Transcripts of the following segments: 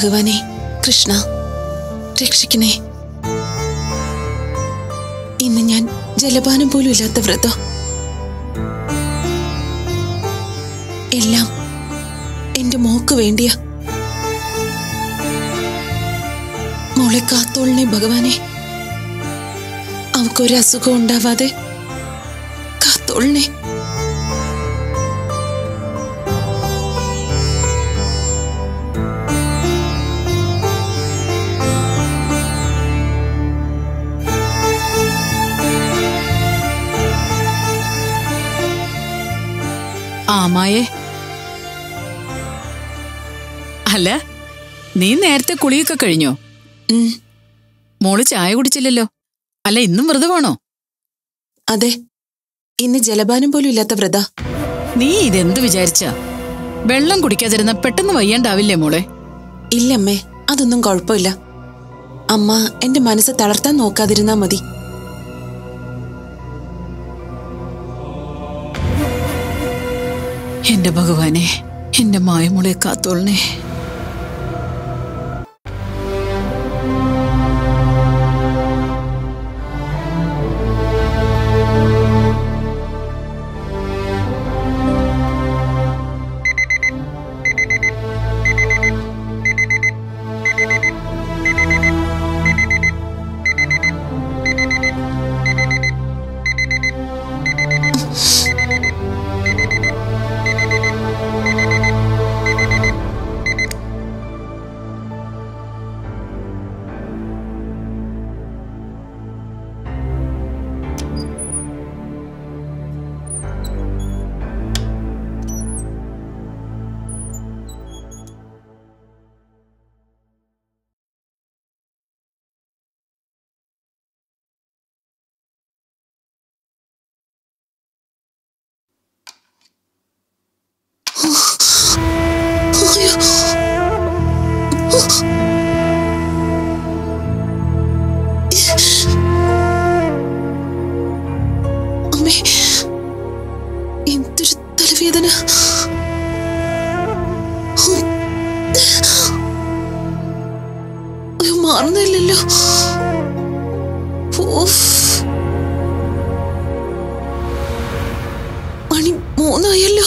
ഭഗവാനെ കൃഷ്ണ രക്ഷിക്കണേ ഇന്ന് ഞാൻ ജലപാനം പോലും ഇല്ലാത്ത വ്രതം എല്ലാം എന്റെ മോക്ക് വേണ്ടിയ മോളെ കാത്തോളണേ ഭഗവാനെ അവക്കൊരു അസുഖം ഉണ്ടാവാതെ കാത്തോളണേ ആമായേ അല്ല നീ നേരത്തെ കുളിയൊക്കെ കഴിഞ്ഞോ ഉം, മോള് ചായ കുടിച്ചില്ലല്ലോ അല്ല ഇന്നും വ്രതമാണോ അതെ ഇന്ന് ജലപാനം പോലും ഇല്ലാത്ത വ്രത നീ ഇതെന്ത് വിചാരിച്ച വെള്ളം കുടിക്കാതിരുന്ന പെട്ടെന്ന് വയ്യാണ്ടാവില്ലേ മോളെ ഇല്ലമ്മേ അതൊന്നും കുഴപ്പമില്ല അമ്മ എന്റെ മനസ്സ് തളർത്താൻ നോക്കാതിരുന്നാ മതി എന്റെ ഭഗവാനെ എന്റെ മായമോളെ കാത്തോളണേ അമ്മേ എന്തൊരു തലവേദന അയ്യോ, മാറുന്നില്ലല്ലോ ഉഫ്. മണി മൂന്നായല്ലോ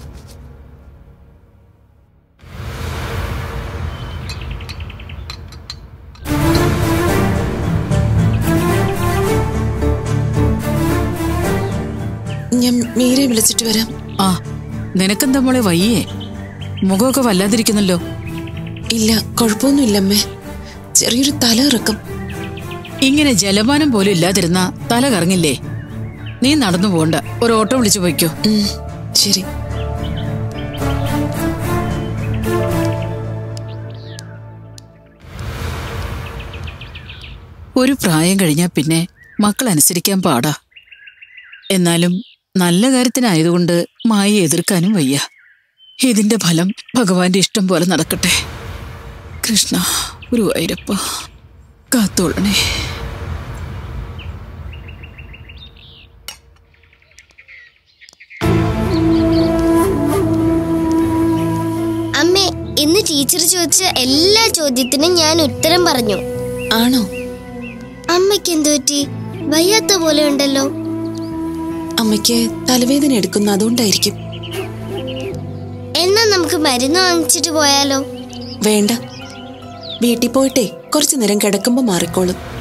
ഞാൻ മീരെ വിളിച്ചിട്ട് വരാം ആ നിനക്കെന്താ മോളെ വയ്യേ മുഖമൊക്കെ വല്ലാതിരിക്കുന്നല്ലോ ഇല്ല കുഴപ്പമൊന്നുമില്ല അമ്മേ ചെറിയൊരു തല ഇറക്കം ഇങ്ങനെ ജലപാനം പോലും ഇല്ലാതിരുന്ന തല കറങ്ങില്ലേ നീ നടന്നു പോണ്ട ഒരു ഓട്ടോ വിളിച്ചു പോയിക്കോ ഉം, ശരി ഒരു പ്രായം കഴിഞ്ഞാൽ പിന്നെ മക്കൾ അനുസരിക്കാൻ പാടാ എന്നാലും നല്ല കാര്യത്തിനായതുകൊണ്ട് മായയെ എതിർക്കാനും വയ്യ ഇതിന്റെ ഫലം ഭഗവാന്റെ ഇഷ്ടം പോലെ നടക്കട്ടെ കൃഷ്ണ ഗുരുവായൂരപ്പ കാത്തോളണേ അമ്മേ ഇന്ന് ടീച്ചർ ചോദിച്ച എല്ലാ ചോദ്യത്തിനും ഞാൻ ഉത്തരം പറഞ്ഞു ആണോ അമ്മയ്ക്ക് എന്തു പറ്റി വയ്യാത്ത പോലെ ഉണ്ടല്ലോ അമ്മയ്ക്ക് തലവേദന എടുക്കുന്ന അതുകൊണ്ടായിരിക്കും എന്നാ നമുക്ക് മരുന്ന് വാങ്ങിച്ചിട്ട് പോയാലോ വേണ്ട വീട്ടിൽ പോയിട്ടേ കുറച്ചു നേരം കിടക്കുമ്പോ മാറിക്കോളും